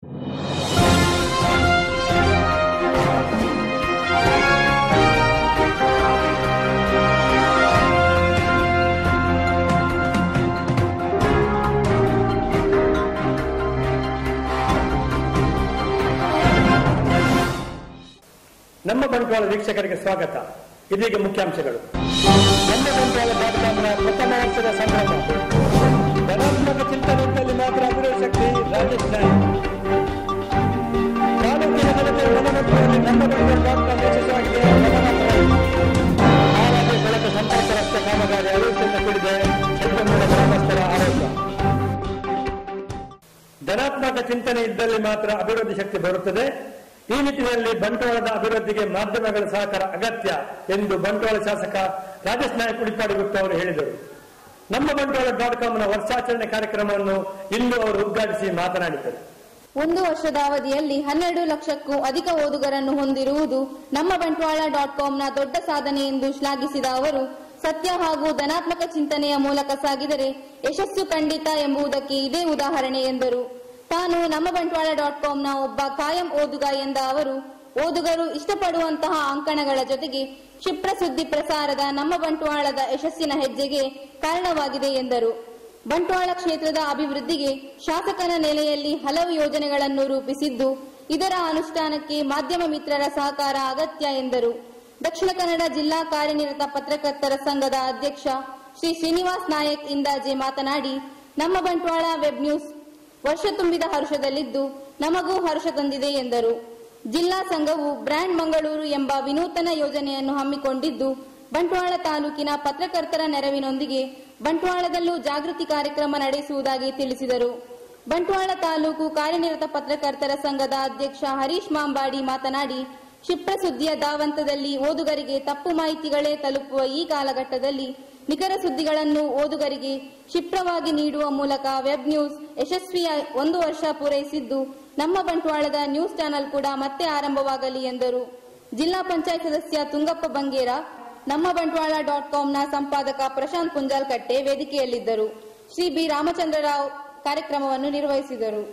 ನಮ್ಮ ಬಂಟ್ವಾಳ ವೀಕ್ಷಕರಿಗೆ ಸ್ವಾಗತ ಇದೀಗ ಮುಖ್ಯಾಂಶಗಳು ನಮ್ಮ ಬಂಟ್ವಾಳ ಕಾರ್ಯಕ್ರಮದ ಪ್ರಥಮ ವರ್ಷದ ಸಂಭ್ರಮ ಧನಾತ್ಮಕ ಚಿಂತನೆಯಲ್ಲಿ ಮಾತ್ರ ಅಭಿನಯ ಶಕ್ತಿ ರಾಜೇಶ್ ನಾಯ್ಕ್ ತಾಲೂಕಿನ ಜನತೆ ಮನಮಂತ್ರದಲ್ಲಿ ನಮ್ಮ ಬಂಟ್ವಾಳ ಕಾರ್ಯಕ್ರಮ ಯಶಸ್ವಿಯಾಗಿದೆ ಹಾಲಾಗಿ ಬೆಳಕು ಸಂಪರ್ಕ ರಸ್ತೆ ಕಾಮಗಾರಿ ಅಭಿವೃದ್ಧಿಯಿಂದ ಕೂಡಿದೆ ಚಂದ್ರಮೂಲ ಗ್ರಾಮಸ್ಥರ ಆರೋಗ್ಯ ಧನಾತ್ಮಕ ಚಿಂತನೆ ಇದ್ದಲ್ಲಿ ಮಾತ್ರ ಅಭಿವೃದ್ಧಿ ಶಕ್ತಿ ಬರುತ್ತದೆ ಈ ನಿಟ್ಟಿನಲ್ಲಿ ಬಂಟ್ವಾಳದ ಅಭಿವೃದ್ಧಿಗೆ ಮಾಧ್ಯಮಗಳ ಸಹಕಾರ ಅಗತ್ಯ ಎಂದು ಬಂಟ್ವಾಳ ಶಾಸಕ ರಾಜೇಶ್ ನಾಯಕ್ ಉಡಿಪಾಡಿ ಗುಪ್ತ ಅವರು ಹೇಳಿದರು ನಮ್ಮ ಬಂಟ್ವಾಳ ಡಾಟ್ ಕಾಮ್ನ ವರ್ಷಾಚರಣೆ ಕಾರ್ಯಕ್ರಮವನ್ನು ಇಂದು ಅವರು ಉದ್ಘಾಟಿಸಿ ಮಾತನಾಡಿದರು ಒಂದು ವರ್ಷದ ಅವಧಿಯಲ್ಲಿ ಹನ್ನೆರಡು ಲಕ್ಷಕ್ಕೂ ಅಧಿಕ ಓದುಗರನ್ನು ಹೊಂದಿರುವುದು ನಮ್ಮ ಬಂಟ್ವಾಳ ಡಾಟ್ ಕಾಮ್ನ ದೊಡ್ಡ ಸಾಧನೆ ಎಂದು ಶ್ಲಾಘಿಸಿದ ಅವರು ಸತ್ಯ ಹಾಗೂ ಧನಾತ್ಮಕ ಚಿಂತನೆಯ ಮೂಲಕ ಸಾಗಿದರೆ ಯಶಸ್ಸು ಖಂಡಿತ ಎಂಬುದಕ್ಕೆ ಇದೇ ಉದಾಹರಣೆ ಎಂದರು ತಾನು ನಮ್ಮ ಬಂಟ್ವಾಳ ಡಾಟ್ ಕಾಮ್ನ ಒಬ್ಬ ಕಾಯಂ ಓದುಗ ಎಂದ ಅವರು ಓದುಗರು ಇಷ್ಟಪಡುವಂತಹ ಅಂಕಣಗಳ ಜೊತೆಗೆ ಕ್ಷಿಪ್ರ ಸುದ್ದಿ ಪ್ರಸಾರದ ನಮ್ಮ ಬಂಟ್ವಾಳದ ಯಶಸ್ಸಿನ ಹೆಜ್ಜೆಗೆ ಕಾರಣವಾಗಿದೆ ಎಂದರು ಬಂಟ್ವಾಳ ಕ್ಷೇತ್ರದ ಅಭಿವೃದ್ಧಿಗೆ ಶಾಸಕನ ನೆಲೆಯಲ್ಲಿ ಹಲವು ಯೋಜನೆಗಳನ್ನು ರೂಪಿಸಿದ್ದು ಇದರ ಅನುಷ್ಠಾನಕ್ಕೆ ಮಾಧ್ಯಮ ಮಿತ್ರರ ಸಹಕಾರ ಅಗತ್ಯ ಎಂದರು ದಕ್ಷಿಣ ಕನ್ನಡ ಜಿಲ್ಲಾ ಕಾರ್ಯನಿರತ ಪತ್ರಕರ್ತರ ಸಂಘದ ಅಧ್ಯಕ್ಷ ಶ್ರೀ ಶ್ರೀನಿವಾಸ್ ನಾಯಕ್ ಇಂದಾಜೆ ಮಾತನಾಡಿ ನಮ್ಮ ಬಂಟ್ವಾಳ ವೆಬ್ ನ್ಯೂಸ್ ವರ್ಷ ತುಂಬಿದ ಹರ್ಷದಲ್ಲಿದ್ದು ನಮಗೂ ಹರ್ಷ ತಂದಿದೆ ಎಂದರು ಜಿಲ್ಲಾ ಸಂಘವು ಬ್ರ್ಯಾಂಡ್ ಮಂಗಳೂರು ಎಂಬ ವಿನೂತನ ಯೋಜನೆಯನ್ನು ಹಮ್ಮಿಕೊಂಡಿದ್ದು ಬಂಟ್ವಾಳ ತಾಲೂಕಿನ ಪತ್ರಕರ್ತರ ನೆರವಿನೊಂದಿಗೆ ಬಂಟ್ವಾಳದಲ್ಲೂ ಜಾಗೃತಿ ಕಾರ್ಯಕ್ರಮ ನಡೆಸುವುದಾಗಿ ತಿಳಿಸಿದರು ಬಂಟ್ವಾಳ ತಾಲೂಕು ಕಾರ್ಯನಿರತ ಪತ್ರಕರ್ತರ ಸಂಘದ ಅಧ್ಯಕ್ಷ ಹರೀಶ್ ಮಾಂಬಾಡಿ ಮಾತನಾಡಿ ಕ್ಷಿಪ್ರ ಸುದ್ದಿಯ ಧಾವಂತದಲ್ಲಿ ಓದುಗರಿಗೆ ತಪ್ಪು ಮಾಹಿತಿಗಳೇ ತಲುಪುವ ಈ ಕಾಲಘಟ್ಟದಲ್ಲಿ ನಿಖರ ಸುದ್ದಿಗಳನ್ನು ಓದುಗರಿಗೆ ಕ್ಷಿಪ್ರವಾಗಿ ನೀಡುವ ಮೂಲಕ ವೆಬ್ ನ್ಯೂಸ್ ಯಶಸ್ವಿಯ ಒಂದು ವರ್ಷ ಪೂರೈಸಿದ್ದು ನಮ್ಮ ಬಂಟ್ವಾಳದ ನ್ಯೂಸ್ ಚಾನೆಲ್ ಕೂಡ ಮತ್ತೆ ಆರಂಭವಾಗಲಿ ಎಂದರು ಜಿಲ್ಲಾ ಪಂಚಾಯತ್ ಸದಸ್ಯ ತುಂಗಪ್ಪ ಬಂಗೇರ ನಮ್ಮ ಬಂಟ್ವಾಳ ಡಾಟ್ ಕಾಮ್ನ ಸಂಪಾದಕ ಪ್ರಶಾಂತ್ ಪುಂಜಾಲ್ಕಟ್ಟೆ ವೇದಿಕೆಯಲ್ಲಿದ್ದರು ಶ್ರೀ ಬಿ ರಾಮಚಂದ್ರರಾವ್ ಕಾರ್ಯಕ್ರಮವನ್ನು ನಿರ್ವಹಿಸಿದರು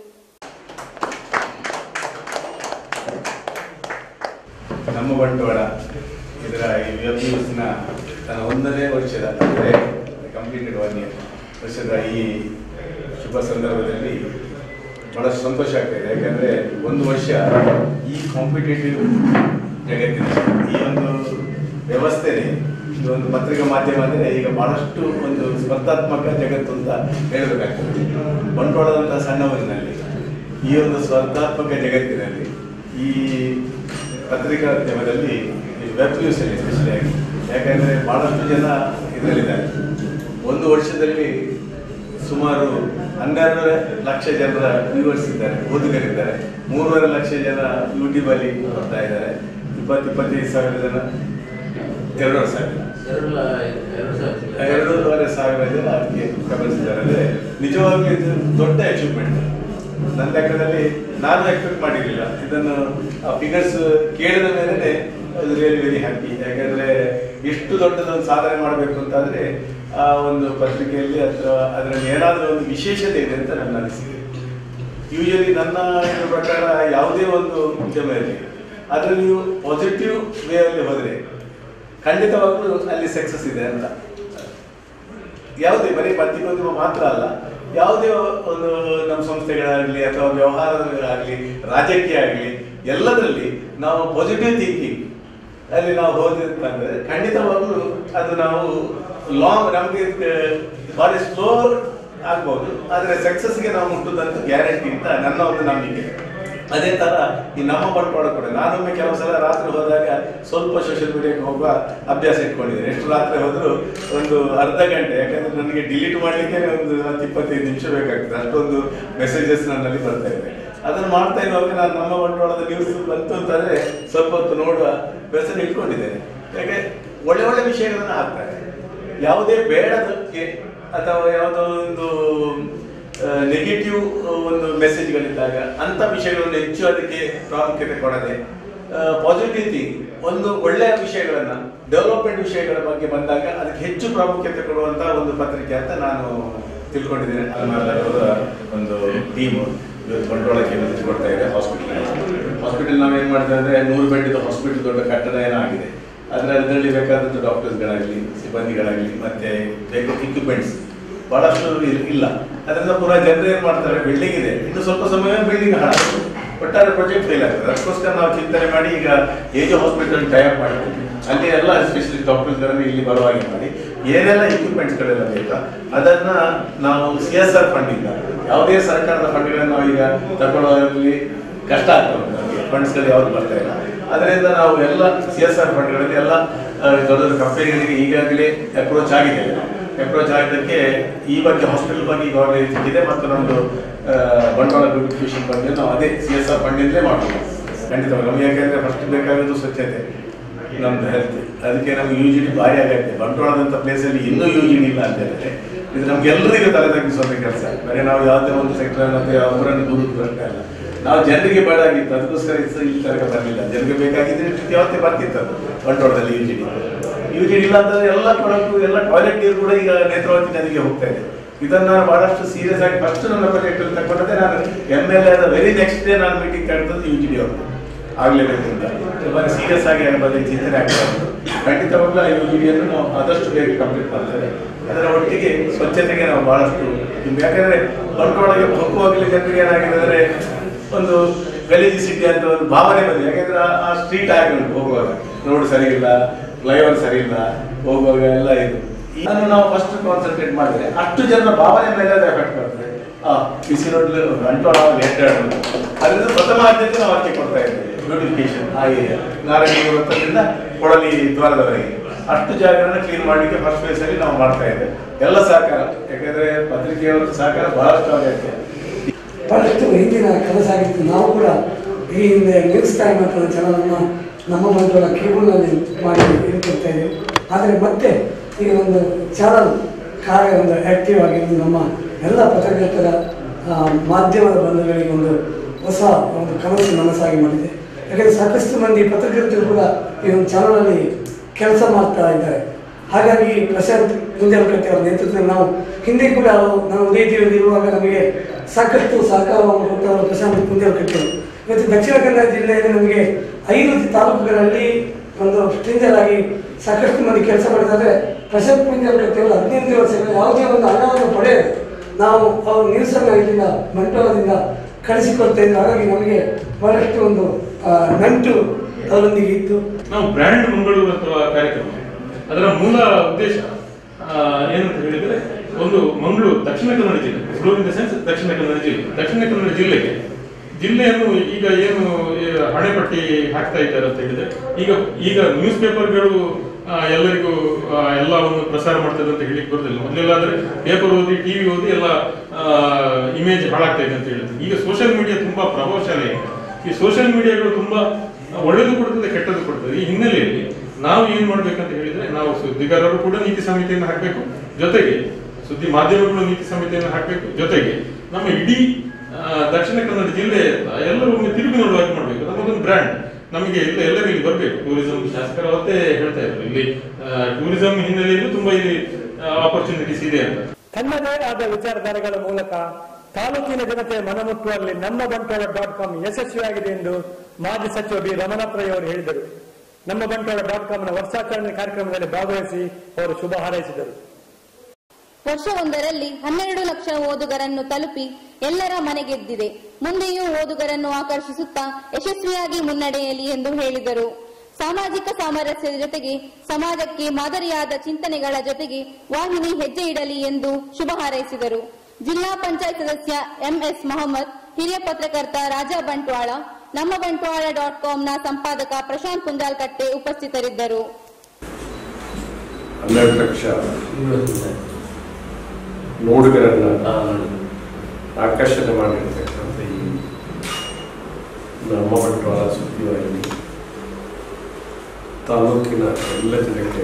ನಮ್ಮ ಬಂಟ್ವಾಳ ಇದರ ಈ ವೆಬ್ ನ್ಯೂಸ್ನ ತನ್ನ ಒಂದನೇ ವರ್ಷದ ಅಂದರೆ ಕಂಪ್ಲೀಟೆಡ್ ಒನ್ ಇಯರ್ ವರ್ಷದ ಈ ಶುಭ ಸಂದರ್ಭದಲ್ಲಿ ಬಹಳಷ್ಟು ಸಂತೋಷ ಆಗ್ತಾಯಿದೆ ಯಾಕಂದರೆ ಒಂದು ವರ್ಷ ಈ ಕಾಂಪಿಟೇಟಿವ್ ಜಗತ್ತಿನ ಈ ಒಂದು ವ್ಯವಸ್ಥೆನೇ ಈ ಒಂದು ಪತ್ರಿಕಾ ಮಾಧ್ಯಮ ಅಂದರೆ ಈಗ ಬಹಳಷ್ಟು ಒಂದು ಸ್ಪರ್ಧಾತ್ಮಕ ಜಗತ್ತು ಅಂತ ಹೇಳಬೇಕಾಗ್ತದೆ ಬಂಟ್ವಾಳದಂಥ ಸಣ್ಣ ಊರಿನಲ್ಲಿ ಈ ಒಂದು ಸ್ಪರ್ಧಾತ್ಮಕ ಜಗತ್ತಿನಲ್ಲಿ ಈ ಪತ್ರಿಕಾದ್ಯಮದಲ್ಲಿ ವೆಬ್ ನ್ಯೂಸಲ್ಲಿ ಎಸ್ಪೆಷಲಿ ಆಗಿ ಯಾಕಂದರೆ ಭಾಳಷ್ಟು ಜನ ಇದರಲ್ಲಿದ್ದಾರೆ ಒಂದು ವರ್ಷದಲ್ಲಿ ಸುಮಾರು ಹನ್ನೆರಡು ಲಕ್ಷ ಜನರ ವ್ಯೂವರ್ಸ್ ಇದ್ದಾರೆ ಓದುಗರಿದ್ದಾರೆ ಮೂರುವರೆ ಲಕ್ಷ ಜನ ಯೂಟ್ಯೂಬಲ್ಲಿ ನೋಡ್ತಾ ಇದ್ದಾರೆ ಇಪ್ಪತ್ತು ಇಪ್ಪತ್ತೈದು ಸಾವಿರ ಜನ ಎರಡೂವರೆ ಸಾವಿರ ಎರಡೂವರೆ ಸಾವಿರ ಜನ ಅದಕ್ಕೆ ಗಮನಿಸಿದ್ದಾರೆ ಅಂದರೆ ನಿಜವಾಗ್ಲೂ ಇದು ದೊಡ್ಡ ಅಚೀವ್ಮೆಂಟ್ ನನ್ನ ಲೆಕ್ಕದಲ್ಲಿ ನಾನು ಎಕ್ಸ್ಪೆಕ್ಟ್ ಮಾಡಿರಲಿಲ್ಲ ಇದನ್ನು ಫಿಗರ್ಸ್ ಕೇಳಿದ ಮೇಲೆ ಅದು ರಿಯಲಿ ವೆರಿ ಹ್ಯಾಪಿ ಯಾಕಂದ್ರೆ ಇಷ್ಟು ದೊಡ್ಡದೊಂದು ಸಾಧನೆ ಮಾಡಬೇಕು ಅಂತಾದ್ರೆ ಆ ಒಂದು ಪತ್ರಿಕೆಯಲ್ಲಿ ಅಥವಾ ಅದರಲ್ಲಿ ಏನಾದರೂ ಒಂದು ವಿಶೇಷತೆ ಇದೆ ಅಂತ ನನ್ನ ಅನಿಸಿಕೆ ಯೂಶಲಿ ನನ್ನ ಇದ್ರ ಪ್ರಕಾರ ಯಾವುದೇ ಒಂದು ಉದ್ಯಮ ಇರಲಿ ಅದರಲ್ಲಿ ನೀವು ಪಾಸಿಟಿವ್ ವೇ ಅಲ್ಲಿ ಹೋದರೆ ಖಂಡಿತವಾಗ್ಲೂ ಅಲ್ಲಿ ಸಕ್ಸಸ್ ಇದೆ ಅಂತ ಯಾವುದೇ ಬರೀ ಪತ್ರಿಕೋದ್ಯಮ ಮಾತ್ರ ಅಲ್ಲ ಯಾವುದೇ ಒಂದು ನಮ್ಮ ಸಂಸ್ಥೆಗಳಾಗಲಿ ಅಥವಾ ವ್ಯವಹಾರಗಳಾಗಲಿ ರಾಜಕೀಯ ಆಗಲಿ ಎಲ್ಲದರಲ್ಲಿ ನಾವು ಪಾಸಿಟಿವ್ ಥಿಂಕಿಂಗ್ ಅಲ್ಲಿ ನಾವು ಹೋದ್ರೆ ಖಂಡಿತವಾಗ್ಲೂ ಅದು ನಾವು ಲಾಂಗ್ ನಮಗೆ ಭಾರಿ ಸ್ಲೋ ಆಗ್ಬೋದು ಆದರೆ ಸಕ್ಸಸ್ಗೆ ನಾವು ಮುಟ್ಟುದಂತ ಗ್ಯಾರಂಟಿ ಅಂತ ನನ್ನ ಒಂದು ನಂಬಿಕೆ ಅದೇ ತರ ಈ ನಮ್ಮ ಬಂಟ್ವಾಳ ಕೂಡ ನಾನೊಮ್ಮೆ ಕೆಲವು ಸಲ ರಾತ್ರಿ ಹೋದಾಗ ಸ್ವಲ್ಪ ಸೋಷಿಯಲ್ ಮೀಡಿಯಾಕ್ಕೆ ಹೋಗುವ ಅಭ್ಯಾಸ ಇಟ್ಕೊಂಡಿದ್ದೇನೆ ಎಷ್ಟು ರಾತ್ರಿ ಹೋದ್ರು ಒಂದು ಅರ್ಧ ಗಂಟೆ ಯಾಕಂದ್ರೆ ನನಗೆ ಡಿಲೀಟ್ ಮಾಡ್ಲಿಕ್ಕೆ ಒಂದು ಹತ್ತು ಇಪ್ಪತ್ತೈದು ನಿಮಿಷ ಬೇಕಾಗ್ತದೆ ಅಷ್ಟೊಂದು ಮೆಸೇಜಸ್ ನನ್ನಲ್ಲಿ ಬರ್ತಾ ಇದೆ ಅದನ್ನು ಮಾಡ್ತಾ ಇರುವಾಗ ನಾನು ನಮ್ಮ ಬಂಟ್ವಾಳದ ನ್ಯೂಸ್ ಬಂತು ಅಂತಂದ್ರೆ ಸ್ವಲ್ಪ ಹೊತ್ತು ನೋಡುವ ವ್ಯವಸ್ಥೆ ಇಟ್ಕೊಂಡಿದ್ದೇನೆ ಯಾಕೆ ಒಳ್ಳೆ ಒಳ್ಳೆ ವಿಷಯಗಳನ್ನ ಹಾಕ್ತಾರೆ ಯಾವುದೇ ಬೇಡದಕ್ಕೆ ಅಥವಾ ಯಾವುದೋ ಒಂದು ನೆಗೆಟಿವ್ ಒಂದು ಮೆಸೇಜ್ಗಳಿದ್ದಾಗ ಅಂಥ ವಿಷಯಗಳನ್ನು ಹೆಚ್ಚು ಅದಕ್ಕೆ ಪ್ರಾಮುಖ್ಯತೆ ಕೊಡದೆ ಪಾಸಿಟಿವ್ ಥಿಂಗ್ ಒಂದು ಒಳ್ಳೆಯ ವಿಷಯಗಳನ್ನ ಡೆವಲಪ್ಮೆಂಟ್ ವಿಷಯಗಳ ಬಗ್ಗೆ ಬಂದಾಗ ಅದಕ್ಕೆ ಹೆಚ್ಚು ಪ್ರಾಮುಖ್ಯತೆ ಕೊಡುವಂತಹ ಒಂದು ಪತ್ರಿಕೆ ಅಂತ ನಾನು ತಿಳ್ಕೊಂಡಿದ್ದೇನೆ ಅಲ್ಮಾರದವರ ಒಂದು ಟೀಮ್ ಇವತ್ತು ಬಂಟ್ವಾಳಕ್ಕೆ ಕೊಡ್ತಾ ಏನ್ ಮಾಡ್ತಾರೆ ಅಂದ್ರೆ ನೂರು ಬೆಡ್ ಹಾಸ್ಪಿಟಲ್ ದೊಡ್ಡ ಕಟ್ಟಡ ಏನೋ ಆಗಿದೆ ಆದ್ರೆ ಅದರಲ್ಲಿ ಬೇಕಾದಂತ ಡಾಕ್ಟರ್ಸ್ಗಳಾಗ್ಲಿ ಸಿಬ್ಬಂದಿಗಳಾಗ್ಲಿ ಮತ್ತೆ ಬೇಕು ಇಕ್ವಿಪ್ಮೆಂಟ್ಸ್ ಬಹಳಷ್ಟು ಇಲ್- ಇಲ್ಲ ಅದರಿಂದ ಪುನಃ ಜನರು ಏನ್ ಮಾಡ್ತಾರೆ ಬಿಲ್ಡಿಂಗ್ ಇದೆ ಇನ್ನು ಸ್ವಲ್ಪ ಸಮಯ ಬಿಲ್ಡಿಂಗ್ ಹಾಳಾಗುತ್ತೆ ಒಟ್ಟಾರೆ ಪ್ರಾಜೆಕ್ಟ್ ಫೇಲ್ ಆಗ್ತದೆ ಅದಕ್ಕೋಸ್ಕರ ನಾವು ಚಿಂತನೆ ಮಾಡಿ ಈಗ ಏಜ್ ಹಾಸ್ಪಿಟಲ್ ಟೈಪ್ ಮಾಡಿದ್ವಿ ಅಲ್ಲಿ ಎಲ್ಲ ಸ್ಪೆಷಲಿಸ್ಟ್ ಡಾಕ್ಟರ್ಸ್ಗಳನ್ನು ಇಲ್ಲಿ ಬರುವ ಹಾಗೆ ಮಾಡಿ ಏನೆಲ್ಲ ಇಕ್ವಿಪ್ಮೆಂಟ್ಸ್ಗಳೆಲ್ಲ ಬೇಕಾ ಅದನ್ನ ನಾವು ಸಿ ಎಸ್ ಆರ್ ಫಂಡಿಂದ ಯಾವುದೇ ಸರ್ಕಾರದ ಫಂಡ್ಗಳನ್ನು ನಾವು ಈಗ ತಗೊಳ್ಳೋದ್ರಲ್ಲಿ ಕಷ್ಟ ಆಗ್ತದೆ ನಮಗೆ ಫಂಡ್ಸ್ಗಳು ಯಾವ್ದು ಬರ್ತಾ ಇಲ್ಲ ಅದರಿಂದ ನಾವು ಎಲ್ಲ ಸಿ ಎಸ್ ಆರ್ ಫಂಡ್ಗಳಲ್ಲಿ ಎಲ್ಲ ಆ, ದೊಡ್ಡ ದೊಡ್ಡ ಕಂಪನಿಗಳಿಗೆ ಈಗಾಗಲೇ ಅಪ್ರೋಚ್ ಆಗಿದೆ ಅಪ್ರೋಚ್ ಆಗಿದ್ದಕ್ಕೆ ಈ ಬಗ್ಗೆ ಹಾಸ್ಪಿಟಲ್ ಬಗ್ಗೆ ಈಗ ಆಲ್ರೆಡಿ ಸಿಕ್ಕಿದೆ ಮತ್ತು ನಮ್ಮದು ಆ, ಬಂಡವಾಳ ಬ್ಯೂಟಿಫಿಕೇಶನ್ ಬಗ್ಗೆ ನಾವು ಅದೇ ಸಿ ಎಸ್ ಆರ್ ಫಂಡಿಂದಲೇ ಮಾಡ್ಬೋದು ಖಂಡಿತವಾಗಿ ನಮ್ಗೆ ಯಾಕಂದ್ರೆ ಫಸ್ಟ್ ಬೇಕಾಗೋದು ಸ್ವಚ್ಛತೆ ನಮ್ದು ಹೆಲ್ತ್ ಅದಕ್ಕೆ ನಮ್ಗೆ ಯು ಜಿ ಡಿ ಭಾರಿ ಆಗತ್ತೆ ಬಂಟ್ವಾಳದಂತ ಪ್ಲೇಸಲ್ಲಿ ಇನ್ನೂ ಯು ಜಿ ಡಿ ಇಲ್ಲ ಅಂತ ಹೇಳಿದ್ರೆ ಇದು ನಮ್ಗೆ ಎಲ್ಲರಿಗೂ ತಲೆ ತಗ್ಗಿಸುವಂತ ಕೆಲಸ ಬರೀ ನಾವು ಯಾವುದೇ ಒಂದು ಸೆಕ್ಟರ್ ಮತ್ತೆ ಅವರನ್ನು ದೂರದ ಪ್ರಶ್ನೆ ಅಲ್ಲ ನಾವು ಜನರಿಗೆ ಬೇಡಾಗಿತ್ತು ಅದಕ್ಕೋಸ್ಕರ ಇದು ಇಲ್ಲಿ ತನಕ ಬರಲಿಲ್ಲ ಜನರಿಗೆ ಬೇಕಾಗಿದ್ರೆ ಇಷ್ಟು ಯಾವತ್ತೇ ಬರ್ತಿತ್ತು ಅದು ಬಂಟ್ವಾಳದಲ್ಲಿ U G D U G D ಇಲ್ಲ ಅಂತಂದ್ರೆ ಎಲ್ಲ ಕೊಳಕು ಎಲ್ಲ ಟಾಯ್ಲೆಟ್ ನೀರು ಕೂಡ ಈಗ ನೇತ್ರಾವತಿ ನದಿಗೆ ಹೋಗ್ತಾ ಇದೆ ಇದನ್ನ ನಾನು ಬಹಳಷ್ಟು ಸೀರಿಯಸ್ ಆಗಿ ಫಸ್ಟ್ ನನ್ನ ಪ್ರಾಜೆಕ್ಟ್ ಅಲ್ಲಿ ತಗೊಂಡಂತೆ ನಾನು M L A very next day ನಾನು ಮೀಟಿಂಗ್ ಕರೆದದ್ದು ಯು ಜಿ ಡಿ ಅವರು ಆಗ್ಲೇಬೇಕು ಅಂತ ತುಂಬಾ ಸೀರಿಯಸ್ ಆಗಿ ಅದರ ಬಗ್ಗೆ ಚಿಂತನೆ ಆಗ್ತಾ ಉಂಟು ಖಂಡಿತವಾಗ್ಲೂ ಐದು ಜಿಡಿಯನ್ನು ನಾವು ಆದಷ್ಟು ಬೇಗ ಕಂಪ್ಲೀಟ್ ಮಾಡ್ತೇವೆ ಅದರ ಒಟ್ಟಿಗೆ ಸ್ವಚ್ಛತೆಗೆ ನಾವು ಬಹಳಷ್ಟು ಇದು ಯಾಕಂದ್ರೆ ಬಂಟ್ವಾಳಗೆ ಹೋಗುವಾಗಲೇ ಜನರಿಗೆ ಏನಾಗಿದೆ ಅಂದ್ರೆ ಒಂದು ಗಲೀಜು ಸಿಟಿ ಅಂತ ಒಂದು ಭಾವನೆ ಬಂದಿದೆ ಯಾಕಂದ್ರೆ ಆ- ಆ ಸ್ಟ್ರೀಟ್ ಆಗಿ ಉಂಟು ಹೋಗುವಾಗ ರೋಡ್ ಸರಿ ಇಲ್ಲ ಫ್ಲೈಓವರ್ ಸರಿ ಇಲ್ಲ ಹೋಗುವಾಗ ಎಲ್ಲ ಇದು ಇದನ್ನು ನಾವು ಫಸ್ಟ್ ಕಾನ್ಸಂಟ್ರೇಟ್ ಮಾಡಿದ್ರೆ ಅಷ್ಟು ಜನರ ಭಾವನೆ ಮೇಲೆ ಅದು ಎಫೆಕ್ಟ್ ಬರ್ತದೆ ಆ ಬಿಸಿ ರೋಡ್ ಬಂಟ್ವಾಳ ಲೇಟ್ ಅದರಿಂದ ಪ್ರಥಮ ಆದ್ಯತೆ ನಾವು ಅದಕ್ಕೆ ಕೊಡ್ತಾ ಇದ್ದೇವೆ ಬ್ಯೂಟಿಫಿಕೇಶನ್ ಆ ಏರಿಯಾ ನಾರಾಯಣ ವೃತ್ತದಿಂದ ಕೊಡಲಿ ದ್ವಾರದವರೆಗೆ ಅಷ್ಟು ಜಾಗಗಳನ್ನ ಕ್ಲೀನ್ ಮಾಡಲಿಕ್ಕೆ ಫಸ್ಟ್ ಫೇಸ್ ಅಲ್ಲಿ ನಾವು ಮಾಡ್ತಾ ಇದ್ದೇವೆ ಎಲ್ಲ ಸಹಕಾರ ಯಾಕಂದ್ರೆ ಪತ್ರಿಕೆಯವರ ಸಹಕಾರ ಬಹಳಷ್ಟು ಅಗತ್ಯ ಬಹಳಷ್ಟು ಹಿಂದಿನ ಕೆಲಸ ಆಗಿತ್ತು ನಾವು ಕೂಡ ಈ ಹಿಂದೆ ನ್ಯೂಸ್ ಟೈಮ್ ಅಂತ ಚಾನಲನ್ನು ನಮ್ಮ ಬಂಧುಗಳ ಕೇಬಲ್ನಲ್ಲಿ ಮಾಡಿ ಇಟ್ಕೊಳ್ತಾ ಇದ್ದೇವೆ ಆದರೆ ಮತ್ತೆ ಈ ಒಂದು ಚಾನಲ್ ಕಾರ್ಯ ಒಂದು ಆಕ್ಟಿವ್ ಆಗಿ ಒಂದು ನಮ್ಮ ಎಲ್ಲ ಪತ್ರಕರ್ತರ ಆ, ಮಾಧ್ಯಮದ ಬಂಧುಗಳಿಗೆ ಒಂದು ಹೊಸ ಒಂದು ಕನಸು ನನಸಾಗಿ ಮಾಡಿದೆ ಯಾಕಂದರೆ ಸಾಕಷ್ಟು ಮಂದಿ ಪತ್ರಕರ್ತರು ಕೂಡ ಈ ಒಂದು ಚಾನಲಲ್ಲಿ ಕೆಲಸ ಮಾಡ್ತಾ ಇದ್ದಾರೆ ಹಾಗಾಗಿ ಪ್ರಶಾಂತ್ ಮುಂಜಾನಕಟ್ಟಿ ಅವರ ನೇತೃತ್ವದಲ್ಲಿ ನಾವು ಹಿಂದೆ ಕೂಡ ಅವರು ನಾವು ಉದಯ ಟಿವಿಯಲ್ಲಿ ಇರುವಾಗ ನಮಗೆ ಸಾಕಷ್ಟು ಸಹಕಾರವನ್ನು ಕೊಟ್ಟವರು ಪ್ರಶಾಂತ್ ಮುಂಜಾನಕಟ್ಟಿ ಅವರು ಇವತ್ತು ದಕ್ಷಿಣ ಕನ್ನಡ ಜಿಲ್ಲೆಯಲ್ಲಿ ನಮಗೆ ಐದು ತಾಲೂಕುಗಳಲ್ಲಿ ಒಂದು ಸ್ಟ್ರಿಂಜರ್ ಆಗಿ ಸಾಕಷ್ಟು ಮಂದಿ ಕೆಲಸ ಮಾಡಿದ್ದಾರೆ ಪ್ರಶಾಂತ್ ಮುಂಜಾನಕಟ್ಟಿ ಅವರು ಹದಿನೈದು ವರ್ಷಗಳ ಯಾವುದೇ ಒಂದು ಹಣವನ್ನು ಪಡೆಯದೆ ನಾವು ಅವ್ರ ನ್ಯೂಸನ್ನು ಇಲ್ಲಿಂದ ಬಂಟ್ವಾಳದಿಂದ ಕಳಿಸಿಕೊಡ್ತಾ ಇದ್ರು ಹಾಗಾಗಿ ನಮಗೆ ಬಹಳಷ್ಟು ಒಂದು ಆ, ನಂಟು ಅವರೊಂದಿಗೆ ಇತ್ತು ನಾವು ಬ್ರ್ಯಾಂಡ್ ಮಂಗಳೂರು ಅಥವಾ ಕಾರ್ಯಕ್ರಮ ಅದರ ಮೂಲ ಉದ್ದೇಶ ಆ, ಏನಂತ ಹೇಳಿದ್ರೆ ಒಂದು ಮಂಗಳೂರು ದಕ್ಷಿಣ ಕನ್ನಡ ಜಿಲ್ಲೆ ಮಂಗಳೂರು ಇನ್ ದ ಸೆನ್ಸ್ ದಕ್ಷಿಣ ಕನ್ನಡ ಜಿಲ್ಲೆ ದಕ್ಷಿಣ ಕನ್ನಡ ಜಿಲ್ಲೆಗೆ ಜಿಲ್ಲೆಯನ್ನು ಈಗ ಏನು ಈ ಹಣೆಪಟ್ಟಿ ಹಾಕ್ತಾ ಇದ್ದಾರೆ ಅಂತ ಹೇಳಿದ್ರೆ ಈಗ ಈಗ ನ್ಯೂಸ್ ಪೇಪರ್ಗಳು ಎಲ್ಲರಿಗೂ ಆ, ಎಲ್ಲವನ್ನು ಪ್ರಸಾರ ಮಾಡ್ತದೆ ಅಂತ ಹೇಳಿಕ್ ಬರೋದಿಲ್ಲ ಮೊದಲೆಲ್ಲ ಆದ್ರೆ ಪೇಪರ್ ಓದಿ ಟಿವಿ ಓದಿ ಎಲ್ಲ ಇಮೇಜ್ ಹಾಳಾಗ್ತಾ ಇದೆ ಅಂತ ಹೇಳಿದ್ರು ಈಗ ಸೋಷಿಯಲ್ ಮೀಡಿಯಾ ತುಂಬಾ ಪ್ರಭಾವಶಾಲಿ ಆಗಿದೆ. ಈ ಸೋಷಿಯಲ್ ಮೀಡಿಯಾಗಳು ತುಂಬಾ ಒಳ್ಳೆದು ಕೊಡ್ತದೆ ಕೆಟ್ಟದ್ದು ಕೊಡ್ತದೆ ಈ ಹಿನ್ನೆಲೆಯಲ್ಲಿ ನಾವು ಏನ್ ಮಾಡ್ಬೇಕಂತ ಹೇಳಿದ್ರೆ ನಾವು ಸುದ್ದಿಗಾರರು ಕೂಡ ನೀತಿ ಸಮಿತಿಯನ್ನು ಹಾಕಬೇಕು ಜೊತೆಗೆ ಸುದ್ದಿ ಮಾಧ್ಯಮಗಳು ನೀತಿ ಸಮಿತಿಯನ್ನು ಹಾಕಬೇಕು ಜೊತೆಗೆ ನಮ್ಮ ಇಡೀ ಆ, ದಕ್ಷಿಣ ಕನ್ನಡ ಜಿಲ್ಲೆ ಎಲ್ಲರೂ ಒಮ್ಮೆ ತಿರುಗಿ ನೋಡುವಾಗಿ ಮಾಡ್ಬೇಕು ನಮ್ಮದೊಂದು ಬ್ರ್ಯಾಂಡ್ ನಮಗೆ ಎಲ್ಲ ಎಲ್ಲರೂ ಇಲ್ಲಿ ಬರಬೇಕು ಟೂರಿಸಂ ಶಾಸಕರು ಅವತ್ತೇ ಹೇಳ್ತಾ ಇದ್ರು ಇಲ್ಲಿ ಟೂರಿಸಂ ಹಿನ್ನೆಲೆಯಲ್ಲೂ ತುಂಬಾ ಇಲ್ಲಿ ಆಪರ್ಚುನಿಟೀಸ್ ಇದೆ ಅಂತ ತನ್ನದೇ ಆದ ವಿಚಾರಧಾರೆಗಳ ಮೂಲಕ ತಾಲೂಕಿನ ಜನತೆ ಮನಮುಟ್ಟುವಲ್ಲಿ ನಮ್ಮ ಬಂಟ್ವಾಳ ಡಾಟ್ ಕಾಮ್ ಯಶಸ್ವಿಯಾಗಿದೆ ಎಂದು ಮಾಜಿ ಸಚಿವ ಬಿ ರಮಣಪ್ರೈ ಅವರು ಹೇಳಿದರು ನಮ್ಮ ಬಂಟ್ವಾಳ ಡಾಟ್ ಕಾಮ್ನ ವರ್ಷಾಚರಣೆ ಕಾರ್ಯಕ್ರಮದಲ್ಲಿ ಭಾಗವಹಿಸಿ ಅವರು ಶುಭ ಹಾರೈಸಿದರು ವರ್ಷವೊಂದರಲ್ಲಿ ಹನ್ನೆರಡು ಲಕ್ಷ ಓದುಗರನ್ನು ತಲುಪಿ ಎಲ್ಲರ ಮನೆಗೆದ್ದಿದೆ ಮುಂದೆಯೂ ಓದುಗರನ್ನು ಆಕರ್ಷಿಸುತ್ತಾ ಯಶಸ್ವಿಯಾಗಿ ಮುನ್ನಡೆಯಲಿ ಎಂದು ಹೇಳಿದರು ಸಾಮಾಜಿಕ ಸಾಮರಸ್ಯದ ಜೊತೆಗೆ ಸಮಾಜಕ್ಕೆ ಮಾದರಿಯಾದ ಚಿಂತನೆಗಳ ಜೊತೆಗೆ ವಾಹಿನಿ ಹೆಜ್ಜೆ ಇಡಲಿ ಎಂದು ಶುಭ ಹಾರೈಸಿದರು ಜಿಲ್ಲಾ ಪಂಚಾಯತ್ ಸದಸ್ಯ ಎಂಎಸ್ ಮೊಹಮ್ಮದ್ ಹಿರಿಯ ಪತ್ರಕರ್ತ ರಾಜಾ ಬಂಟ್ವಾಳ ನಮ್ಮ ಬಂಟ್ವಾಳ ಡಾಟ್ ಕಾಂನ ಸಂಪಾದಕ ಪ್ರಶಾಂತ್ ಕುಂಜಾಲ್ಕಟ್ಟೆ ಉಪಸ್ಥಿತರಿದ್ದರು ಹನ್ನೆರಡು ಲಕ್ಷ ನೋಡುಗರನ್ನ ಆಕರ್ಷಣೆ ಮಾಡಿರ್ತಕ್ಕಂಥ ಈ ನಮ್ಮ ಬಂಟ್ವಾಳ ಸುದ್ದಿವಾಹಿನಿ ತಾಲೂಕಿನ ಎಲ್ಲ ಜನಕ್ಕೆ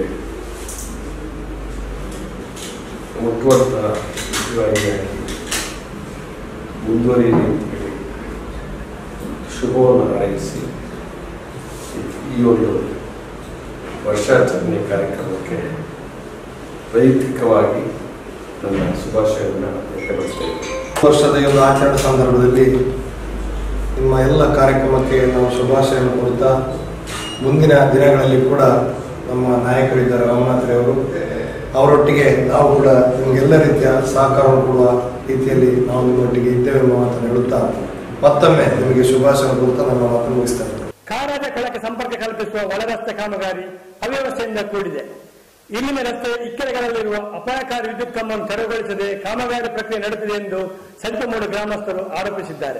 ಮುಟ್ಟುವಂಥ ಸುದ್ದಿವಾಹಿನಿಯಾಗಿ ಮುಂದುವರಿಯಲಿ ಅಂತೇಳಿ ಶುಭವನ್ನು ಹಾರೈಸಿ ಈ ಒಂದು ವರ್ಷಾಚರಣೆ ಕಾರ್ಯಕ್ರಮಕ್ಕೆ ವೈಯಕ್ತಿಕವಾಗಿ ನನ್ನ ಶುಭಾಶಯವನ್ನು ವ್ಯಕ್ತಪಡಿಸ್ತೇನೆ ವರ್ಷದ ಈ ಒಂದು ಆಚರಣೆ ಸಂದರ್ಭದಲ್ಲಿ ನಿಮ್ಮ ಎಲ್ಲ ಕಾರ್ಯಕ್ರಮಕ್ಕೆ ನಾವು ಶುಭಾಶಯವನ್ನು ಕೊಡುತ್ತಾ ಮುಂದಿನ ದಿನಗಳಲ್ಲಿ ಕೂಡ ನಮ್ಮ ನಾಯಕರಿದ್ದಾರೆ ರಾಮನಾಥ್ ಅವರು ಅವರೊಟ್ಟಿಗೆ ನಾವು ಕೂಡ ನಿಮಗೆಲ್ಲ ರೀತಿಯ ಸಹಕಾರವನ್ನು ಕೊಡುವ ರೀತಿಯಲ್ಲಿ ನಾವು ನಿಮ್ಮೊಟ್ಟಿಗೆ ಇದ್ದೇವೆ ಎಂಬ ಮಾತನ್ನು ಹೇಳುತ್ತಾ ಮತ್ತೊಮ್ಮೆ ನಿಮಗೆ ಶುಭಾಶಯವನ್ನು ಕೊಡುತ್ತಾ ನನ್ನ ಮಾತನ್ನು ಮುಗಿಸ್ತಾ ಇದ್ದೇನೆ ಕಾರಾದ ಕಳಕ್ಕೆ ಸಂಪರ್ಕ ಕಲ್ಪಿಸುವ ಒಳರಸ್ತೆ ಕಾಮಗಾರಿ ಅವ್ಯವಸ್ಥೆಯಿಂದ ಕೂಡಿದೆ ಇಲ್ಲಿನ ರಸ್ತೆ ಇಕ್ಕೆಲೆಗಳಲ್ಲಿರುವ ಅಪಾಯಕಾರಿ ವಿದ್ಯುತ್ ಕಂಬವನ್ನು ತೆರವುಗೊಳಿಸದೆ ಕಾಮಗಾರಿ ಪ್ರಕ್ರಿಯೆ ನಡೆದಿದೆ ಎಂದು ಸಂಚಮೂಡು ಗ್ರಾಮಸ್ಥರು ಆರೋಪಿಸಿದ್ದಾರೆ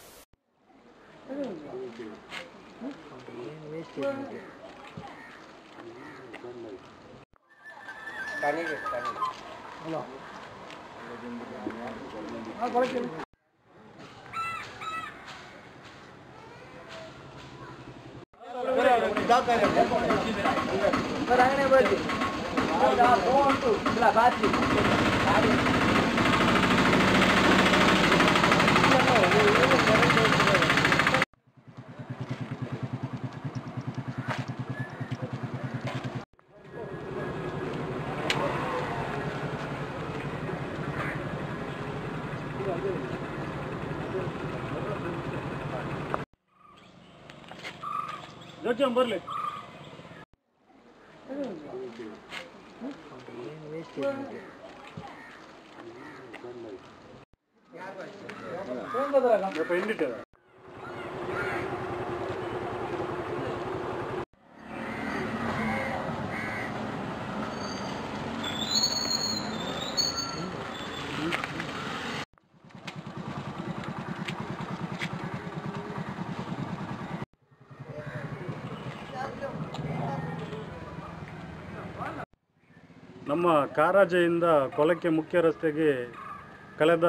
ನಮ್ಮ ಕಾರಾಜೆಯಿಂದ ಕೊಲಕ್ಕೆ ಮುಖ್ಯ ರಸ್ತೆಗೆ ಕಳೆದ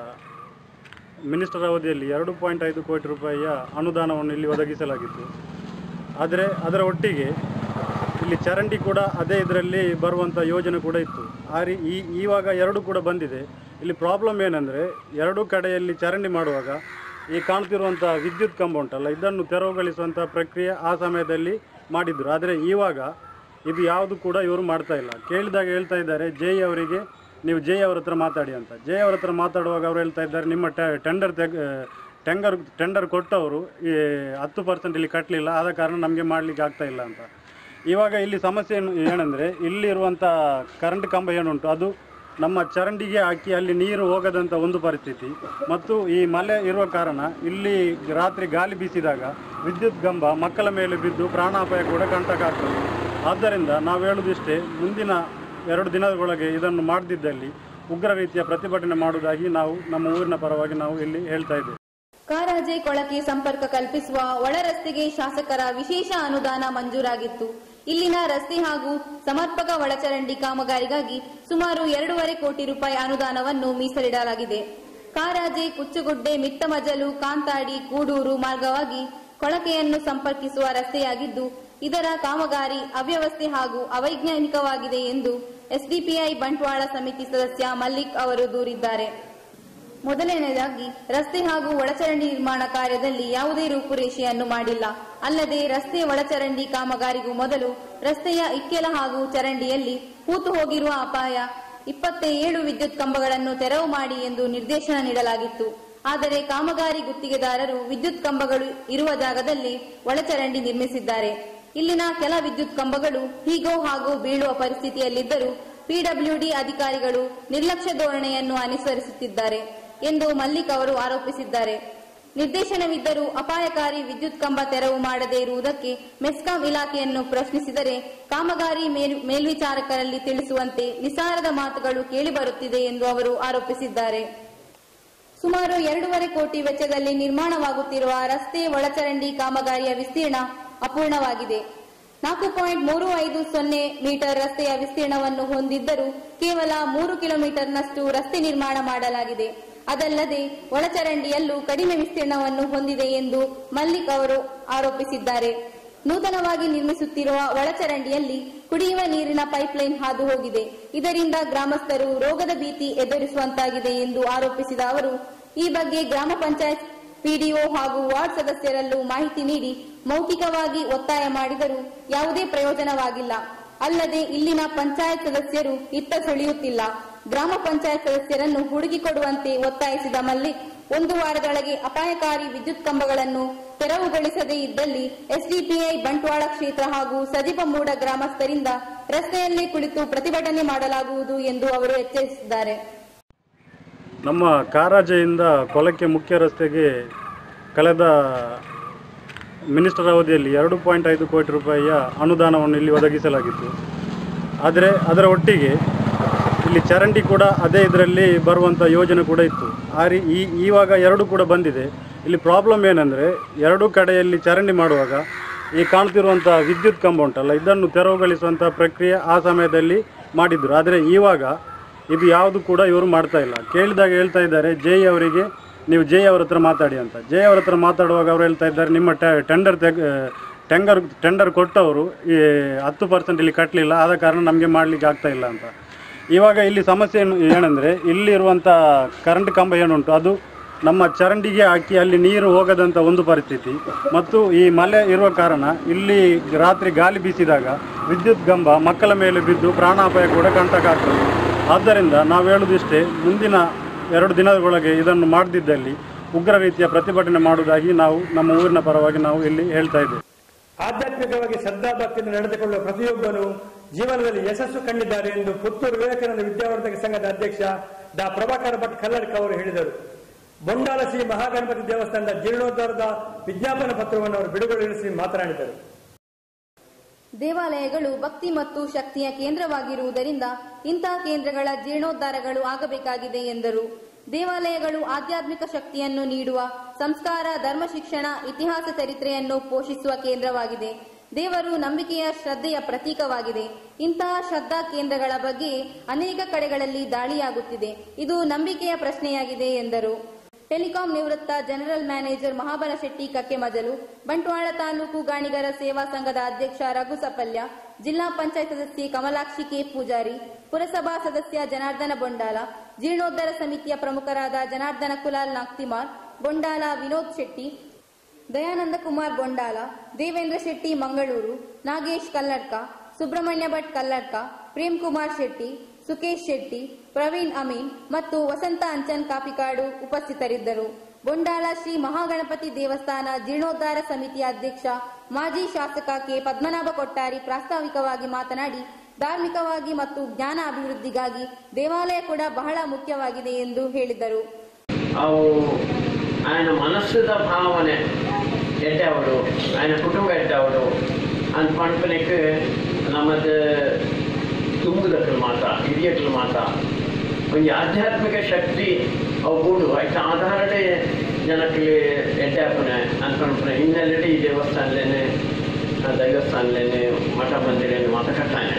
ಮಿನಿಸ್ಟರ್ ಅವಧಿಯಲ್ಲಿ ಎರಡು ಪಾಯಿಂಟ್ ಐದು ಕೋಟಿ ರೂಪಾಯಿಯ ಅನುದಾನವನ್ನು ಇಲ್ಲಿ ಒದಗಿಸಲಾಗಿತ್ತು ಆದರೆ ಅದರ ಒಟ್ಟಿಗೆ ಇಲ್ಲಿ ಚರಂಡಿ ಕೂಡ ಅದೇ ಇದರಲ್ಲಿ ಬರುವಂಥ ಯೋಜನೆ ಕೂಡ ಇತ್ತು ಆ ರೀ ಈ ಇವಾಗ ಎರಡು ಕೂಡ ಬಂದಿದೆ ಇಲ್ಲಿ ಪ್ರಾಬ್ಲಮ್ ಏನಂದರೆ ಎರಡೂ ಕಡೆಯಲ್ಲಿ ಚರಂಡಿ ಮಾಡುವಾಗ ಈ ಕಾಣ್ತಿರುವಂಥ ವಿದ್ಯುತ್ ಕಂಬ ಉಂಟಲ್ಲ ಇದನ್ನು ತೆರವುಗೊಳಿಸುವಂಥ ಪ್ರಕ್ರಿಯೆ ಆ ಸಮಯದಲ್ಲಿ ಮಾಡಿದ್ರು ಆದರೆ ಇವಾಗ ಇದು ಯಾವುದು ಕೂಡ ಇವರು ಮಾಡ್ತಾ ಇಲ್ಲ ಕೇಳಿದಾಗ ಹೇಳ್ತಾ ಇದ್ದಾರೆ ಜೈ ಅವರಿಗೆ ನೀವು ಜೈ ಅವ್ರ ಹತ್ರ ಮಾತಾಡಿ ಅಂತ ಜೈ ಅವ್ರ ಹತ್ರ ಮಾತಾಡುವಾಗ ಅವರು ಹೇಳ್ತಾ ಇದ್ದಾರೆ ನಿಮ್ಮ ಟೆಂಡರ್ ತೆಗ್ ಟೆಂಡರ್ ಟೆಂಡರ್ ಕೊಟ್ಟವರು ಈ ಹತ್ತು ಪರ್ಸೆಂಟ್ ಇಲ್ಲಿ ಕಟ್ಟಲಿಲ್ಲ ಆದ ಕಾರಣ ನಮಗೆ ಮಾಡಲಿಕ್ಕೆ ಆಗ್ತಾ ಇಲ್ಲ ಅಂತ ಇವಾಗ ಇಲ್ಲಿ ಸಮಸ್ಯೆ ಏನು ಏನಂದರೆ ಇಲ್ಲಿರುವಂಥ ಕರೆಂಟ್ ಕಂಬ ಏನುಂಟು ಅದು ನಮ್ಮ ಚರಂಡಿಗೆ ಹಾಕಿ ಅಲ್ಲಿ ನೀರು ಹೋಗದಂಥ ಒಂದು ಪರಿಸ್ಥಿತಿ ಮತ್ತು ಈ ಮಳೆ ಇರುವ ಕಾರಣ ಇಲ್ಲಿ ರಾತ್ರಿ ಗಾಳಿ ಬೀಸಿದಾಗ ವಿದ್ಯುತ್ ಕಂಬ ಮಕ್ಕಳ ಮೇಲೆ ಬಿದ್ದು ಪ್ರಾಣಾಪಾಯ ಕೂಡ ಕಂಟಕ ಆಗ್ತದೆ ಆದ್ದರಿಂದ ನಾವು ಹೇಳುವುದಿಷ್ಟೇ ಮುಂದಿನ ಎರಡು ದಿನದೊಳಗೆ ಇದನ್ನು ಮಾಡದಿದ್ದಲ್ಲಿ ಉಗ್ರ ರೀತಿಯ ಪ್ರತಿಭಟನೆ ಮಾಡುವುದಾಗಿ ನಾವು ನಮ್ಮ ಊರಿನ ಪರವಾಗಿ ನಾವು ಇಲ್ಲಿ ಹೇಳ್ತಾ ಇದ್ದೇವೆ ಕಾರಾಜೆ ಕೊಳಕ್ಕೆ ಸಂಪರ್ಕ ಕಲ್ಪಿಸುವ ಒಳ ರಸ್ತೆಗೆ ಶಾಸಕರ ವಿಶೇಷ ಅನುದಾನ ಮಂಜೂರಾಗಿತ್ತು ಇಲ್ಲಿನ ರಸ್ತೆ ಹಾಗೂ ಸಮರ್ಪಕ ಒಳಚರಂಡಿ ಕಾಮಗಾರಿಗಾಗಿ ಸುಮಾರು ಎರಡೂವರೆ ಕೋಟಿ ರೂಪಾಯಿ ಅನುದಾನವನ್ನು ಮೀಸಲಿಡಲಾಗಿದೆ ಕಾರಾಜೆ ಕುಚ್ಚುಗುಡ್ಡೆ ಮಿಟ್ಟಮಜಲು ಕಾಂತಾಡಿ ಕೂಡೂರು ಮಾರ್ಗವಾಗಿ ಕೊಳಕೆಯನ್ನು ಸಂಪರ್ಕಿಸುವ ರಸ್ತೆಯಾಗಿದ್ದು ಇದರ ಕಾಮಗಾರಿ ಅವ್ಯವಸ್ಥೆ ಹಾಗೂ ಅವೈಜ್ಞಾನಿಕವಾಗಿದೆ ಎಂದು ಎಸ್ಡಿಪಿಐ ಬಂಟ್ವಾಳ ಸಮಿತಿ ಸದಸ್ಯ ಮಲ್ಲಿಕ್ ಅವರು ದೂರಿದ್ದಾರೆ ಮೊದಲನೆಯದಾಗಿ ರಸ್ತೆ ಹಾಗೂ ಒಳಚರಂಡಿ ನಿರ್ಮಾಣ ಕಾರ್ಯದಲ್ಲಿ ಯಾವುದೇ ರೂಪುರೇಷೆಯನ್ನು ಮಾಡಿಲ್ಲ ಅಲ್ಲದೆ ರಸ್ತೆ ಒಳಚರಂಡಿ ಕಾಮಗಾರಿಗೂ ಮೊದಲು ರಸ್ತೆಯ ಇಕ್ಕೆಲ ಹಾಗೂ ಚರಂಡಿಯಲ್ಲಿ ಹೂತು ಹೋಗಿರುವ ಅಪಾಯ ಇಪ್ಪತ್ತೇಳು ವಿದ್ಯುತ್ ಕಂಬಗಳನ್ನು ತೆರವು ಮಾಡಿ ಎಂದು ನಿರ್ದೇಶನ ನೀಡಲಾಗಿತ್ತು ಆದರೆ ಕಾಮಗಾರಿ ಗುತ್ತಿಗೆದಾರರು ವಿದ್ಯುತ್ ಕಂಬಗಳು ಇರುವ ಜಾಗದಲ್ಲಿ ಒಳಚರಂಡಿ ನಿರ್ಮಿಸಿದ್ದಾರೆ ಇಲ್ಲಿನ ಕೆಲ ವಿದ್ಯುತ್ ಕಂಬಗಳು ಹೀಗೋ ಹಾಗೂ ಬೀಳುವ ಪರಿಸ್ಥಿತಿಯಲ್ಲಿದ್ದರೂ ಪಿಡಬ್ಲ್ಯೂಡಿ ಅಧಿಕಾರಿಗಳು ನಿರ್ಲಕ್ಷ್ಯ ಧೋರಣೆಯನ್ನು ಅನುಸರಿಸುತ್ತಿದ್ದಾರೆ ಎಂದು ಮಲ್ಲಿಕ್ ಅವರು ಆರೋಪಿಸಿದ್ದಾರೆ ನಿರ್ದೇಶನವಿದ್ದರೂ ಅಪಾಯಕಾರಿ ವಿದ್ಯುತ್ ಕಂಬ ತೆರವು ಮಾಡದೇ ಇರುವುದಕ್ಕೆ ಮೆಸ್ಕಾಂ ಇಲಾಖೆಯನ್ನು ಪ್ರಶ್ನಿಸಿದರೆ ಕಾಮಗಾರಿ ಮೇಲ್- ಮೇಲ್ವಿಚಾರಕರಲ್ಲಿ ತಿಳಿಸುವಂತೆ ನಿಸಾರದ ಮಾತುಗಳು ಕೇಳಿಬರುತ್ತಿದೆ ಎಂದು ಅವರು ಆರೋಪಿಸಿದ್ದಾರೆ ಸುಮಾರು ಎರಡೂವರೆ ಕೋಟಿ ವೆಚ್ಚದಲ್ಲಿ ನಿರ್ಮಾಣವಾಗುತ್ತಿರುವ ರಸ್ತೆ ಒಳಚರಂಡಿ ಕಾಮಗಾರಿಯ ವಿಸ್ತೀರ್ಣ ಅಪೂರ್ಣವಾಗಿದೆ ನಾಲ್ಕು ಪಾಯಿಂಟ್ ಮೂರು ಐದು ಸೊನ್ನೆ ಮೀಟರ್ ರಸ್ತೆಯ ವಿಸ್ತೀರ್ಣವನ್ನು ಹೊಂದಿದ್ದರೂ ಕೇವಲ ಮೂರು ಕಿಲೋಮೀಟರ್ನಷ್ಟು ರಸ್ತೆ ನಿರ್ಮಾಣ ಮಾಡಲಾಗಿದೆ ಅದಲ್ಲದೆ ಒಳಚರಂಡಿಯಲ್ಲೂ ಕಡಿಮೆ ವಿಸ್ತೀರ್ಣವನ್ನು ಹೊಂದಿದೆ ಎಂದು ಮಲ್ಲಿಕ್ ಅವರು ಆರೋಪಿಸಿದ್ದಾರೆ ನೂತನವಾಗಿ ನಿರ್ಮಿಸುತ್ತಿರುವ ಒಳಚರಂಡಿಯಲ್ಲಿ ಕುಡಿಯುವ ನೀರಿನ ಪೈಪ್ಲೈನ್ ಹಾದು ಹೋಗಿದೆ ಇದರಿಂದ ಗ್ರಾಮಸ್ಥರು ರೋಗದ ಭೀತಿ ಎದುರಿಸುವಂತಾಗಿದೆ ಎಂದು ಆರೋಪಿಸಿದ ಅವರು ಈ ಬಗ್ಗೆ ಗ್ರಾಮ ಪಂಚಾಯತ್ ಪಿಡಿಒ ಹಾಗೂ ವಾರ್ಡ್ ಸದಸ್ಯರಲ್ಲೂ ಮಾಹಿತಿ ನೀಡಿ ಮೌಖಿಕವಾಗಿ ಒತ್ತಾಯ ಮಾಡಿದರೂ ಯಾವುದೇ ಪ್ರಯೋಜನವಾಗಿಲ್ಲ ಅಲ್ಲದೆ ಇಲ್ಲಿನ ಪಂಚಾಯತ್ ಸದಸ್ಯರು ಇತ್ತ ಸುಳಿಯುತ್ತಿಲ್ಲ ಗ್ರಾಮ ಪಂಚಾಯತ್ ಸದಸ್ಯರನ್ನು ಹುಡುಕಿಕೊಡುವಂತೆ ಒತ್ತಾಯಿಸಿದ ಮಲ್ಲಿಕ್ ಒಂದು ವಾರದೊಳಗೆ ಅಪಾಯಕಾರಿ ವಿದ್ಯುತ್ ಕಂಬಗಳನ್ನು ತೆರವುಗೊಳಿಸದೇ ಇದ್ದಲ್ಲಿ ಎಸ್ಡಿಪಿಐ ಬಂಟ್ವಾಳ ಕ್ಷೇತ್ರ ಹಾಗೂ ಸಜಿಪಮೂಡ ಗ್ರಾಮಸ್ಥರಿಂದ ರಸ್ತೆಯಲ್ಲೇ ಕುಳಿತು ಪ್ರತಿಭಟನೆ ಮಾಡಲಾಗುವುದು ಎಂದು ಅವರು ಎಚ್ಚರಿಸಿದ್ದಾರೆ ನಮ್ಮ ಕಾರಾಜೆಯಿಂದ ಕೊಲಕ್ಕೆ ಮುಖ್ಯ ರಸ್ತೆಗೆ ಕಳೆದ ಮಿನಿಸ್ಟರ್ ಅವಧಿಯಲ್ಲಿ ಎರಡು ಪಾಯಿಂಟ್ ಐದು ಕೋಟಿ ರೂಪಾಯಿಯ ಅನುದಾನವನ್ನು ಇಲ್ಲಿ ಒದಗಿಸಲಾಗಿತ್ತು ಆದರೆ ಅದರ ಒಟ್ಟಿಗೆ ಇಲ್ಲಿ ಚರಂಡಿ ಕೂಡ ಅದೇ ಇದರಲ್ಲಿ ಬರುವಂಥ ಯೋಜನೆ ಕೂಡ ಇತ್ತು ಆ ರೀ ಈ ಇವಾಗ ಎರಡು ಕೂಡ ಬಂದಿದೆ ಇಲ್ಲಿ ಪ್ರಾಬ್ಲಮ್ ಏನಂದರೆ ಎರಡೂ ಕಡೆಯಲ್ಲಿ ಚರಂಡಿ ಮಾಡುವಾಗ ಈ ಕಾಣ್ತಿರುವಂಥ ವಿದ್ಯುತ್ ಕಂಬ ಉಂಟಲ್ಲ ಇದನ್ನು ತೆರವುಗೊಳಿಸುವಂಥ ಪ್ರಕ್ರಿಯೆ ಆ ಸಮಯದಲ್ಲಿ ಮಾಡಿದ್ರು ಆದರೆ ಇವಾಗ ಇದು ಯಾವುದು ಕೂಡ ಇವರು ಮಾಡ್ತಾ ಇಲ್ಲ ಕೇಳಿದಾಗ ಹೇಳ್ತಾ ಇದ್ದಾರೆ ಜೈ ಅವರಿಗೆ ನೀವು ಜೈ ಅವ್ರ ಹತ್ರ ಮಾತಾಡಿ ಅಂತ ಜೈ ಅವ್ರ ಹತ್ರ ಮಾತಾಡುವಾಗ ಅವರು ಹೇಳ್ತಾ ಇದ್ದಾರೆ ನಿಮ್ಮ ಟೆಂಡರ್ ತೆಗ್ ಟೆಂಡರ್ ಟೆಂಡರ್ ಕೊಟ್ಟವರು ಈ ಹತ್ತು ಪರ್ಸೆಂಟ್ ಇಲ್ಲಿ ಕಟ್ಟಲಿಲ್ಲ ಆದ ಕಾರಣ ನಮಗೆ ಮಾಡಲಿಕ್ಕೆ ಆಗ್ತಾ ಇಲ್ಲ ಅಂತ ಇವಾಗ ಇಲ್ಲಿ ಸಮಸ್ಯೆ ಏನು ಏನಂದರೆ ಇಲ್ಲಿರುವಂಥ ಕರೆಂಟ್ ಕಂಬ ಏನುಂಟು ಅದು ನಮ್ಮ ಚರಂಡಿಗೆ ಹಾಕಿ ಅಲ್ಲಿ ನೀರು ಹೋಗದಂಥ ಒಂದು ಪರಿಸ್ಥಿತಿ ಮತ್ತು ಈ ಮಳೆ ಇರುವ ಕಾರಣ ಇಲ್ಲಿ ರಾತ್ರಿ ಗಾಳಿ ಬೀಸಿದಾಗ ವಿದ್ಯುತ್ ಕಂಬ ಮಕ್ಕಳ ಮೇಲೆ ಬಿದ್ದು ಪ್ರಾಣಾಪಾಯ ಕೂಡ ಕಂಟಕ ಆಗ್ತದೆ ಆದ್ದರಿಂದ ನಾವು ಹೇಳುವುದಿಷ್ಟೇ ಮುಂದಿನ ಎರಡು ದಿನದೊಳಗೆ ಇದನ್ನು ಮಾಡದಿದ್ದಲ್ಲಿ ಉಗ್ರ ರೀತಿಯ ಪ್ರತಿಭಟನೆ ಮಾಡುವುದಾಗಿ ನಾವು ನಮ್ಮ ಊರಿನ ಪರವಾಗಿ ನಾವು ಇಲ್ಲಿ ಹೇಳ್ತಾ ಇದ್ದೇವೆ ಆಧ್ಯಾತ್ಮಿಕವಾಗಿ ಶ್ರದ್ಧಾಭಕ್ತಿಯಿಂದ ನಡೆದುಕೊಳ್ಳುವ ಪ್ರತಿಯೊಬ್ಬನು ಜೀವನದಲ್ಲಿ ಯಶಸ್ಸು ಕಂಡಿದ್ದಾರೆ ಎಂದು ಪುತ್ತೂರು ವಿವೇಕಾನಂದ ವಿದ್ಯಾವರ್ಧಕ ಸಂಘದ ಅಧ್ಯಕ್ಷ ಡಾ ಪ್ರಭಾಕರ್ ಭಟ್ ಕಲ್ಲಡ್ಕ ಅವರು ಹೇಳಿದರು ಬೊಂಡಾಲ ಶ್ರೀ ಮಹಾಗಣಪತಿ ದೇವಸ್ಥಾನದ ಜೀರ್ಣೋದ್ಧಾರದ ವಿಜ್ಞಾಪನ ಪತ್ರವನ್ನು ಅವರು ಬಿಡುಗಡೆಗೊಳಿಸಿ ಮಾತನಾಡಿದರು ದೇವಾಲಯಗಳು ಭಕ್ತಿ ಮತ್ತು ಶಕ್ತಿಯ ಕೇಂದ್ರವಾಗಿರುವುದರಿಂದ ಇಂತಹ ಕೇಂದ್ರಗಳ ಜೀರ್ಣೋದ್ಧಾರಗಳು ಆಗಬೇಕಾಗಿದೆ ಎಂದರು ದೇವಾಲಯಗಳು ಆಧ್ಯಾತ್ಮಿಕ ಶಕ್ತಿಯನ್ನು ನೀಡುವ ಸಂಸ್ಕಾರ ಧರ್ಮ ಶಿಕ್ಷಣ ಇತಿಹಾಸ ಚರಿತ್ರೆಯನ್ನು ಪೋಷಿಸುವ ಕೇಂದ್ರವಾಗಿದೆ ದೇವರು ನಂಬಿಕೆಯ ಶ್ರದ್ಧೆಯ ಪ್ರತೀಕವಾಗಿದೆ ಇಂತಹ ಶ್ರದ್ಧಾ ಕೇಂದ್ರಗಳ ಬಗ್ಗೆ ಅನೇಕ ಕಡೆಗಳಲ್ಲಿ ದಾಳಿಯಾಗುತ್ತಿದೆ ಇದು ನಂಬಿಕೆಯ ಪ್ರಶ್ನೆಯಾಗಿದೆ ಎಂದರು ಟೆಲಿಕಾಂ ನಿವೃತ್ತ ಜನರಲ್ ಮ್ಯಾನೇಜರ್ ಮಹಾಬಲ ಶೆಟ್ಟಿ ಕಕ್ಕೆಮಜಲು ಬಂಟ್ವಾಳ ತಾಲೂಕು ಗಾಣಿಗರ ಸೇವಾ ಸಂಘದ ಅಧ್ಯಕ್ಷ ರಘು ಸಪಲ್ಯ ಜಿಲ್ಲಾ ಪಂಚಾಯತ್ ಸದಸ್ಯೆ ಕಮಲಾಕ್ಷಿ ಕೆ ಪೂಜಾರಿ ಪುರಸಭಾ ಸದಸ್ಯ ಜನಾರ್ದನ ಬೊಂಡಾಲ ಜೀರ್ಣೋದ್ಧಾರ ಸಮಿತಿಯ ಪ್ರಮುಖರಾದ ಜನಾರ್ದನ ಕುಲಾಲ್ ನಾಗ್ತಿಮಾರ್ ಬೊಂಡಾಲ ವಿನೋದ್ ಶೆಟ್ಟಿ ದಯಾನಂದ ಕುಮಾರ್ ಬೊಂಡಾಲ ದೇವೇಂದ್ರ ಶೆಟ್ಟಿ ಮಂಗಳೂರು ನಾಗೇಶ್ ಕಲ್ಲಡ್ಕ ಸುಬ್ರಹ್ಮಣ್ಯ ಭಟ್ ಕಲ್ಲಡ್ಕ ಪ್ರೇಮ್ ಕುಮಾರ್ ಶೆಟ್ಟಿ ಸುಕೇಶ್ ಶೆಟ್ಟಿ ಪ್ರವೀಣ್ ಅಮೀನ್ ಮತ್ತು ವಸಂತ ಅಂಚನ್ ಕಾಪಿಕಾಡು ಉಪಸ್ಥಿತರಿದ್ದರು ಬೊಂಡಾಲ ಶ್ರೀ ಮಹಾಗಣಪತಿ ದೇವಸ್ಥಾನ ಜೀರ್ಣೋದ್ಧಾರ ಸಮಿತಿಯ ಅಧ್ಯಕ್ಷ ಮಾಜಿ ಶಾಸಕ ಕೆ ಪದ್ಮನಾಭ ಕೊಟ್ಟಾರಿ ಪ್ರಾಸ್ತಾವಿಕವಾಗಿ ಮಾತನಾಡಿ ಧಾರ್ಮಿಕವಾಗಿ ಮತ್ತು ಜ್ಞಾನ ಅಭಿವೃದ್ಧಿಗಾಗಿ ದೇವಾಲಯ ಕೂಡ ಬಹಳ ಮುಖ್ಯವಾಗಿದೆ ಎಂದು ಹೇಳಿದರು ಅವು ఆయన మనస్సుದ ಭಾವನೆ ಎಡ್ಡವಳು ఆయన ಕುಟುಂಬ ಎಡ್ಡವಳು ಅಂತ ಪಂಪನಿಗೆ ನಮ್ಮದು ತುಂಬುದಕ್ಕಲು ಮಾತ್ರ ಹಿರಿಯಕ್ಕಲು ಮಾತ್ರ ಒಂದು ಆಧ್ಯಾತ್ಮಿಕ ಶಕ್ತಿ ಅವು ಕೂಡು ಆಯ್ತು ಆಧಾರಡೆ ಜನಕ್ಕೆ ಎಡ್ಡಾಪನೆ ಅನ್ಕೊಂಡ್ರೆ ಹಿನ್ನೆಲೆ ಈ ದೇವಸ್ಥಾನಲೇನೆ ದೈವಸ್ಥಾನಲೇನೆ ಮಠ ಮಂದಿರೇನೆ ಮಾತ ಕಟ್ಟಾನೆ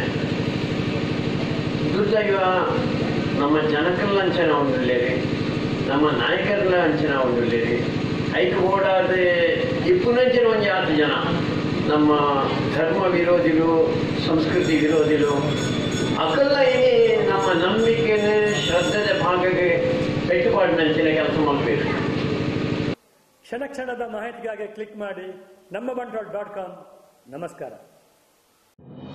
ದುರ್ದೈವ ನಮ್ಮ ಜನಕಲ್ಲ ಅಂಚನೆ ఉండులేరు ನಮ್ಮ ನಾಯಕರನ್ನ ಅಂಚನೆ ఉండులేరు ಐದು ಓಡಾದೆ ಇಪ್ಪುನಂಚಿನ ಒಂದು ಆರು ಜನ ನಮ್ಮ ಧರ್ಮ ವಿರೋಧಿಗಳು ಸಂಸ್ಕೃತಿ ವಿರೋಧಿಗಳು ಅಕಲ್ಲ ಏನೇ ನಮ್ಮ ನಂಬಿಕೆನ ಶ್ರದ್ಧೆದ ಭಾಗಕ್ಕೆ ಪೆಟ್ಟುಪಾಡಿನಂಚಿನ ಕೆಲಸ ಮಾಡಬೇಕು ಕ್ಷಣ ಕ್ಷಣದ ಮಾಹಿತಿಗಾಗಿ ಕ್ಲಿಕ್ ಮಾಡಿ ನಮ್ಮ ಬಂಟ್ವಾಳ ಡಾಟ್ ಕಾಮ್ ನಮಸ್ಕಾರ